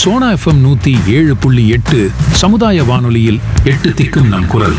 Sona FM நூத்தி ஏழு புள்ளி எட்டு சமுதாய வானொலியில் எட்டு திக்கும் நம் குரல்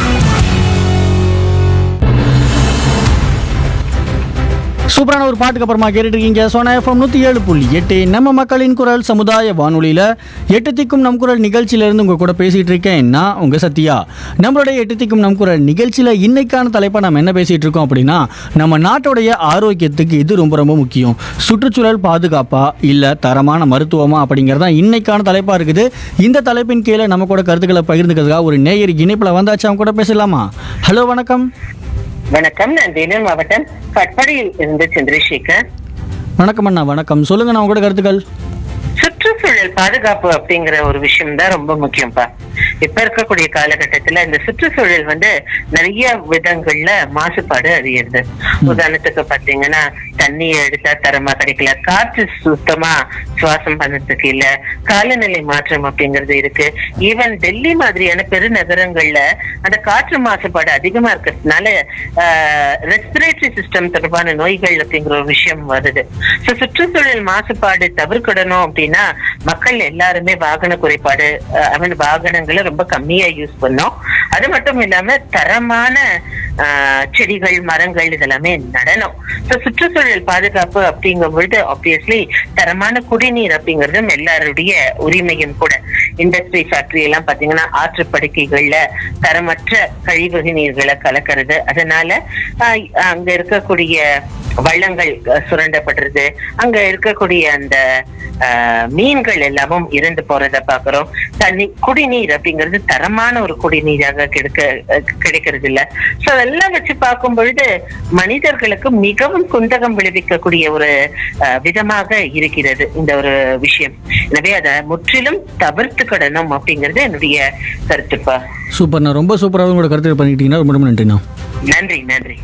சூப்பரான ஒரு பாட்டுக்கு அப்புறமா கேட்டுட்டு இருக்கீங்க சோனா எஃப்எம் நூற்றி ஏழு புள்ளி எட்டு நம்ம மக்களின் குரல் சமுதாய வானொலியில் எட்டு திக்கும் நம் குரல் நிகழ்ச்சியிலேருந்து உங்கள் கூட பேசிகிட்டு இருக்கேன் நான் உங்கள் சத்யா நம்மளுடைய எட்டு திக்கும் நம் குரல் நிகழ்ச்சியில் இன்னைக்கான தலைப்பை நம்ம என்ன பேசிகிட்டு இருக்கோம் அப்படின்னா நம்ம நாட்டுடைய ஆரோக்கியத்துக்கு இது ரொம்ப ரொம்ப முக்கியம் சுற்றுச்சூழல் பாதுகாப்பா இல்லை தரமான மருத்துவமா அப்படிங்கிறது தான் இன்னைக்கான தலைப்பாக இருக்குது இந்த தலைப்பின் கீழே நம்ம கூட கருத்துக்களை பகிர்ந்துக்கிறதுக்காக ஒரு நேயர் இணைப்பில் வந்தாச்சு அவங்க கூட பேசலாமா ஹலோ வணக்கம் வணக்கம் நான் வேலூர் மாவட்டம் கட்படியில் இருந்து சந்திரசேகர் வணக்கம் அண்ணா வணக்கம் சொல்லுங்க நான் உங்களோட கருத்துக்கள் சுற்றுச்சூழல் பாதுகாப்பு அப்படிங்கிற ஒரு விஷயம் தான் ரொம்ப முக்கியம்ப்பா இப்ப இருக்கக்கூடிய காலகட்டத்துல இந்த சுற்றுச்சூழல் வந்து நிறைய விதங்கள்ல மாசுபாடு அறியுது உதாரணத்துக்கு பாத்தீங்கன்னா தண்ணியை எடுத்தா தரமா கிடைக்கல காற்று சுத்தமா சுவாசம் பண்ணதுக்கு இல்ல காலநிலை மாற்றம் அப்படிங்கிறது இருக்கு ஈவன் டெல்லி மாதிரியான பெருநகரங்கள்ல அந்த காற்று மாசுபாடு அதிகமா இருக்கிறதுனால ரெஸ்பிரேட்டரி சிஸ்டம் தொடர்பான நோய்கள் அப்படிங்கிற ஒரு விஷயம் வருது So, சுற்றுச்சூழல் மாசுபாடு தவிர்க்கிடணும் அப்படின்னா மக்கள் எல்லாருமே வாகன குறைபாடு ஐ மீன் வாகனங்களை ரொம்ப கம்மியா யூஸ் பண்ணோம் அது மட்டும் இல்லாம தரமான ஆஹ், செடிகள் மரங்கள் இதெல்லாமே நடணும் So, சுற்றுச்சூழல் பாதுகாப்பு அப்படிங்கும் பொழுது ஆப்வியஸ்லி தரமான குடிநீர் அப்படிங்கறதும் எல்லாருடைய உரிமையும் கூட இண்டஸ்ட்ரி ஃபேக்டரி எல்லாம் பாத்தீங்கன்னா ஆற்று படுக்கைகள்ல தரமற்ற கழிவு நீர்களை கலக்கிறது அதனால ஆஹ், அங்க இருக்கக்கூடிய வள்ளங்கள் அஹ், சுரண்டப்படுறது அங்க இருக்கக்கூடிய அந்த ஆஹ், மீன்கள் எல்லாமும் இறந்து போறத பாக்குறோம் தண்ணி குடிநீர் அப்படிங்கிறது தரமான ஒரு குடிநீராக கிடைக்க அஹ், கிடைக்கிறது இல்ல சோ அதெல்லாம் வச்சு பார்க்கும் பொழுது மனிதர்களுக்கு மிகவும் குந்தகம் விளைவிக்கக்கூடிய ஒரு அஹ், விதமாக இருக்கிறது இந்த ஒரு விஷயம் எனவே அதை முற்றிலும் தவிர்த்துக்கிடணும் அப்படிங்கிறது என்னுடைய கருத்துப்பா சூப்பர்ண்ணா ரொம்ப சூப்பராக உங்களோட கருத்து பண்ணிக்கிட்டீங்கன்னா ரொம்ப ரொம்ப நன்றிண்ணா நன்றி நன்றி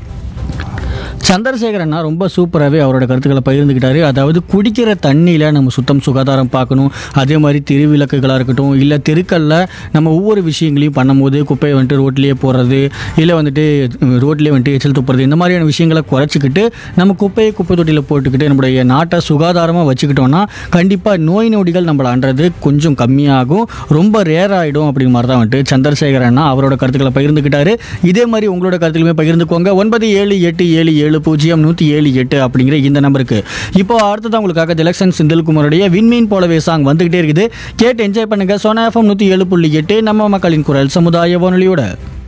சந்திரசேகர் அண்ணா ரொம்ப சூப்பராகவே அவரோட கருத்துக்களை பகிர்ந்துக்கிட்டாரு அதாவது குடிக்கிற தண்ணியில் நம்ம சுத்தம் சுகாதாரம் பார்க்கணும் அதே மாதிரி தெருவிளக்குகளாக இருக்கட்டும் இல்லை தெருக்களில் நம்ம ஒவ்வொரு விஷயங்களையும் பண்ணும்போது குப்பையை வந்துட்டு ரோட்லேயே போடுறது இல்லை வந்துட்டு ரோட்லேயே வந்துட்டு எச்சல் துப்புறது இந்த மாதிரியான விஷயங்களை குறைச்சிக்கிட்டு நம்ம குப்பையை குப்பை தொட்டியில் போட்டுக்கிட்டு நம்மளுடைய நாட்டை சுகாதாரமாக வச்சுக்கிட்டோம்னா கண்டிப்பாக நோய் நொடிகள் நம்மளை அன்றது கொஞ்சம் கம்மியாகும் ரொம்ப ரேர் ஆகிடும் அப்படிங்கிற மாதிரி தான் வந்துட்டு சந்திரசேகர் அண்ணா அவரோட கருத்துக்களை பகிர்ந்துக்கிட்டாரு இதே மாதிரி உங்களோட கருத்துக்களுமே பகிர்ந்துக்கோங்க ஒன்பது ஏழு எட்டு ஏழு ஏழு பூஜ்ஜியம் நூற்றி ஏழு எட்டு அப்படிங்கிற இந்த நம்பருக்கு இப்போ அடுத்தது உங்களுக்காக திலக்ஷன் செந்தில்குமாருடைய விண்மீன் போலவே சாங் வந்துகிட்டே இருக்குது கேட்டு என்ஜாய் பண்ணுங்க சோனா எஃப்எம் நூற்றி ஏழு புள்ளி எட்டு நம்ம மக்களின் குரல் சமுதாய வானொலியோட